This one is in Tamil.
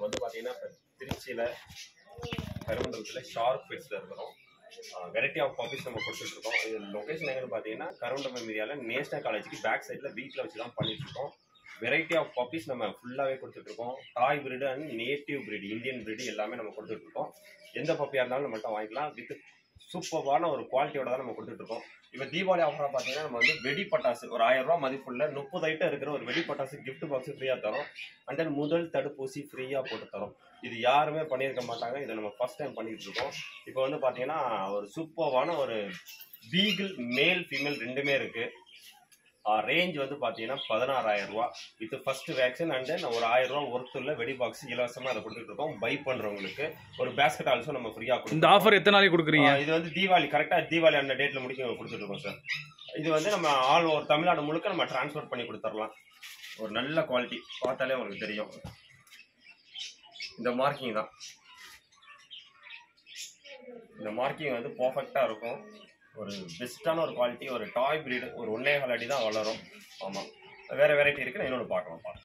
வந்து பார்த்தீங்கன்னா இப்போ திருச்சியில் கருமண்டலத்தில் ஷார்ப் பெட்ஸில் இருக்கிறோம் வெரைட்டி ஆஃப் பப்பீஸ் நம்ம கொடுத்துட்டு இருக்கோம் இது லொகேஷன் எங்கன்னு பார்த்தீங்கன்னா கருமண்டபம் ஏரியாவில் நேஷனல் காலேஜுக்கு பேக் சைடில் வீட்டில் வச்சு தான் பண்ணிட்டு இருக்கோம் வெரைட்டி ஆஃப் பப்பீஸ் நம்ம ஃபுல்லாகவே கொடுத்துட்டு இருக்கோம் toy breed and native breed Indian breed எல்லாமே நம்ம கொடுத்துட்டு இருக்கோம் எந்த பப்பியாக இருந்தாலும் நம்மள்ட்ட வாங்கிக்கலாம் வித் சூப்பரான ஒரு குவாலிட்டியோட தான் நம்ம கொடுத்துட்டு இருக்கோம் இப்போ தீபாவளி ஆஃபராக பார்த்தீங்கன்னா நம்ம வந்து வெடி பட்டாசு ஒரு ஆயிரம் ரூபாய் மதிப்புள்ள முப்பது ஐட்டம் இருக்கிற ஒரு வெடி பட்டாசு gift பாக்ஸ் ஃப்ரீயாக தரோம் அண்ட் தென் முதல் தடுப்பூசி ஃப்ரீயாக போட்டு தரோம் இது யாருமே பண்ணியிருக்க மாட்டாங்க இதை நம்ம ஃபர்ஸ்ட் டைம் பண்ணிட்டு இருக்கோம் இப்போ வந்து பார்த்தீங்கன்னா ஒரு சூப்பர்வான ஒரு பீகிள் மேல் ஃபீமேல் ரெண்டுமே இருக்கு ரேஞ்ச் வந்து பார்த்தீங்கன்னா பதினாறாயிரம் ரூபா இது ஃபர்ஸ்ட் வேக்சின் அண்ட் தென் ஒரு ஆயிரம் ரூபா ஒர்த்துள்ள வெடி பாக்ஸ் இலவசமாக அதை கொடுத்துட்டு இருக்கோம் பை பண்ணுறவங்களுக்கு ஒரு பேஸ்கெட் ஆல்சோ நம்ம ஃப்ரீயாக இந்த கொடுத்துருக்கோம் ஆஃபர் எத்தனை நாளைக்கு கொடுக்குறீங்க ஆ, இது வந்து தீபாவளி கரெக்டாக தீபாவளி அந்த டேட்டில் முடிக்க கொடுத்துட்டு இருக்கோம் சார் இது வந்து நம்ம ஆல் ஓவர் தமிழ்நாடு முழுக்க நம்ம டிரான்ஸ்போர்ட் பண்ணி கொடுத்துடலாம் ஒரு நல்ல குவாலிட்டி பார்த்தாலே உங்களுக்கு தெரியும் இந்த மார்க்கிங் தான் இந்த மார்க்கிங் வந்து பர்ஃபெக்டாக இருக்கும் ஒரு பெஸ்ட்டான ஒரு குவாலிட்டி ஒரு டாய் பிரீடு ஒரு ஒன்னே கால் அடி தான் வளரும் ஆமாம் வேறு வெரைட்டி இருக்குது நான் இன்னொன்று பார்க்கலாம் பார்க்கலாம்